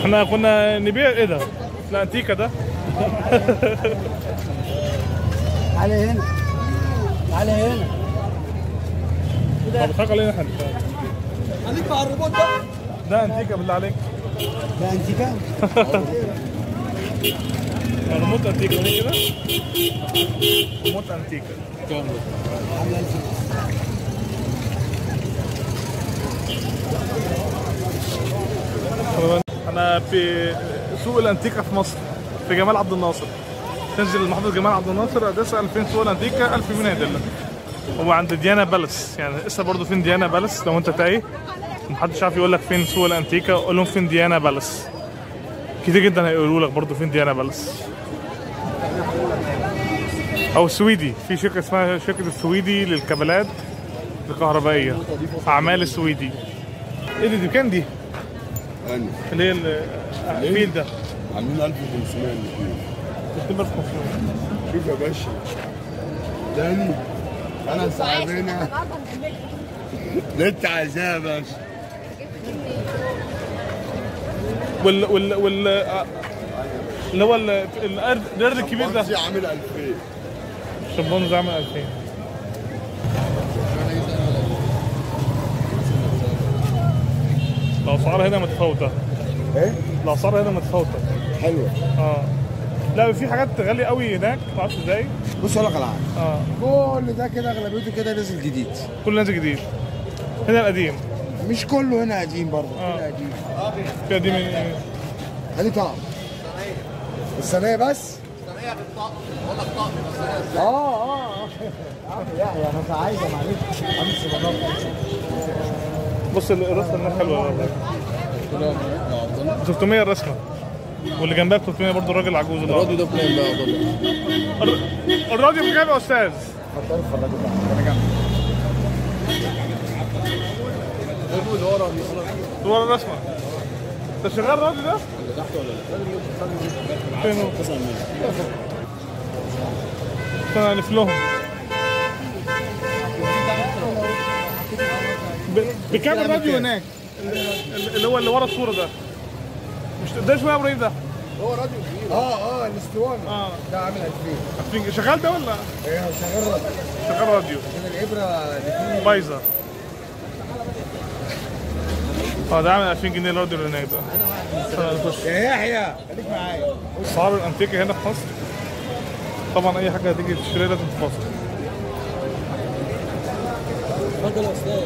احنا كنا نبيع ايه ده؟ لا انتيكا ده تعالى هنا تعالى هنا طب بتضحك علينا احنا خليك مع الريموت ده ده انتيكا بالله عليك ده انت كام؟ ريموت انتيكا هو كده ريموت انتيكا عامله 1000 انا في سوق الانتيكا في مصر في جمال عبد الناصر تنزل محافظة جمال عبد الناصر تسأل فين سوق الانتيكا 1000 جنيه هيدلك هو عند ديانا بالاس يعني اسأل برضه فين ديانا بالاس لو انت تايه محدش عارف يقول لك فين سوق الانتيكا قول لهم فين ديانا بالاس كتير جدا هيقولوا لك برضه فين ديانا بالاس او السويدي في شركه اسمها شركه السويدي للكابلات الكهربائيه اعمال السويدي ايه دي دي كام دي أنا اللي هي الفيل ده عاملين 1500 الاثنين 2500 شوف يا باشا داني انا صاحبنا اللي انت عايزاه يا باشا وال وال وال آه، اللي هو ال- القرد القرد الكبير ده بونزي عامل 2000 شمبانزي عامل 2000 الاسعار هنا متفاوته ايه الاسعار هنا متفاوته حلوه اه لا في حاجات غاليه قوي هناك ما اعرفش ازاي بص اقول لك على حاجه اه كل ده كده اغلبيته كده نزل جديد كل نازل جديد هنا القديم مش كله هنا قديم برضه آه. هنا قديم في قديم إيه؟ ادي طقم الصينيه بس اه اه اه يحيى انا كنت عايزه معلش عايز بضبط بص الرسمه هناك حلوه والله 300 الرسمه واللي جنبها ب 300 برضه الراجل العجوز ده الراديو ده بكام بقى يا بابا؟ الر- الراديو بكام يا استاذ؟ اتفضل اتفضل انا جنبك ورا الرسمه انت شغال الراديو ده؟ فين هو؟ استنى الف لهم ب- بكام الراديو هناك؟ ال- اللي هو اللي ورا الصوره ده مش ده شويه يا ابراهيم ده اه اه الاسطوانه اه ده عامل 2000 شغال ده ولا ايه شغال رد شغال راديو كده الابره اللي فيه بايظه اه ده عامل 2000 جنيه الراديو اللي هناك ده استنى نخش يا يحيى خليك معايا اسعار الانتيكه هنا في مصر طبعا اي حاجه هتيجي تشتريها لازم تفاصل اتفضل يا استاذ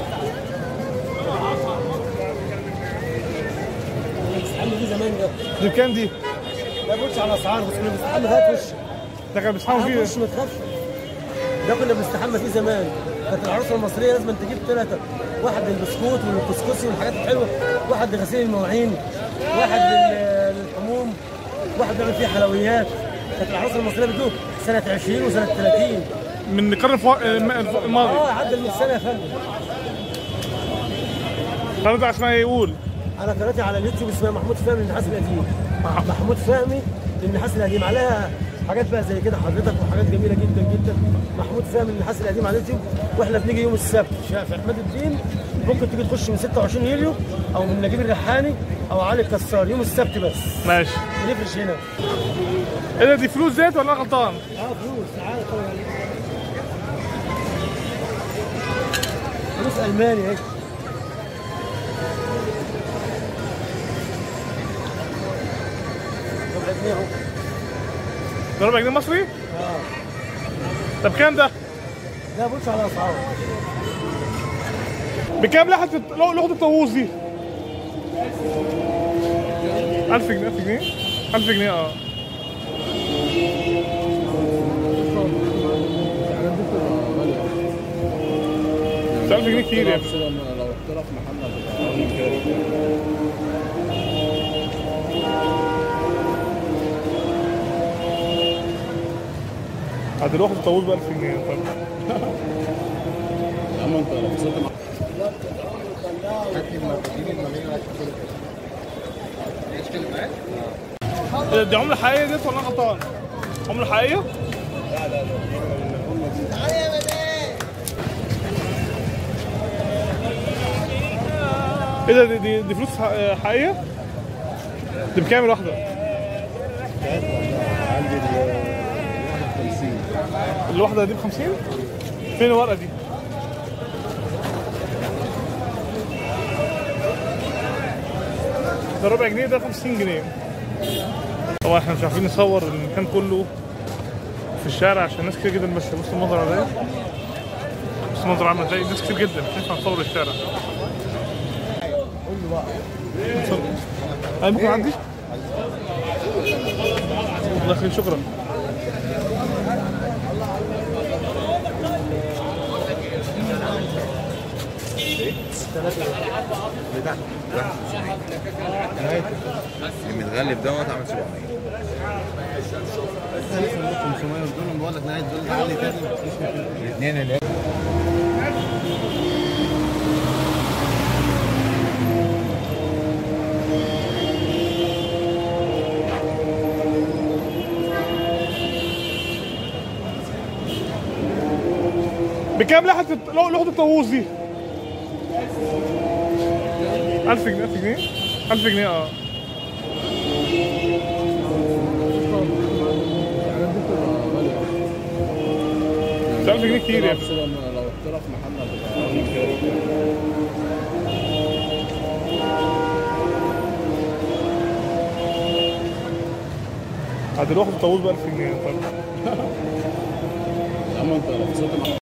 بتستحمل دي زمان ده دي بكام دي؟ لا بص على اسعار بس كنا بنستحمى فيها وش ده كان بيسحبوا فيه وش ما تخافش ده كنا بنستحمى فيه زمان كانت العروسه المصريه لازم تجيب ثلاثه واحد للبسكوت والكسكسي والحاجات الحلوه واحد لغسيل المواعين واحد لل- للحموم واحد بيعمل فيه حلويات كانت العروسه المصريه بتدوق سنه 20 وسنه 30 من القرن الفو- الم- الف- الماضي اه عدى ال 100 سنه يا فندم قناة اسمها ايه يقول انا قناتي على اليوتيوب اسمها محمود فهمي للنحاس القديم محمود فهمي للنحاس القديم عليها حاجات بقى زي كده حضرتك وحاجات جميله جدا جدا محمود فهمي للنحاس القديم على اليوتيوب واحنا بنيجي يوم السبت شا- في عماد الدين ممكن تيجي تخش من 26 يوليو او من نجيب الريحاني او علي الكسار يوم السبت بس ماشي بنفرش هنا ايه ده دي فلوس زيت ولا انا غلطان؟ اه فلوس تعالى طبعا فلوس الماني اهي ربع جنيه اهو ده ربع جنيه مصري؟ اه طب كام ده؟ لا بص على اسعار بكام لوحة لو- لوحة الطاووس دي؟ 1000 جنيه 1000 جنيه 1000 جنيه اه بس 1000 جنيه كتير يعني لو احترف محل هتبقى عند لوحة الطاووس ب 1000 جنيه طيب يا عم انت لو وصلت مع إيه دي عملة حقيقية ديت ولا انا غلطان؟ عملة حقيقية؟ ايه ده دي, دي, دي فلوس ح- حقيقية؟ دي بكام الواحده؟ عندي ال 51 الواحده دي ب 50 فين الورقه دي؟ ده ربع جنيه ده 50 جنيه طبعا احنا مش عارفين نصور المكان كله في الشارع عشان ناس كتير جدا بس بص المنظر على ايه بص المنظر عامل ازاي ناس كتير جدا مش ينفع نصور الشارع قول له بقى اي ممكن اعدي؟ الله يخليك شكرا المتغلب دوت عامل 700 500 دول بقول لك نهايه دول عالي تاني الاثنين اللي بكام لوحة لو- لوحة الطاووس دي؟ 1000 جنيه 1000 جنيه 1000 جنيه اه بس 1000 جنيه كتير يعني بس لو لو اختلف محل هتبقى أغلى كده. عاد لوحة الطاووس ب 1000 جنيه طب يا عم انت لو خسرت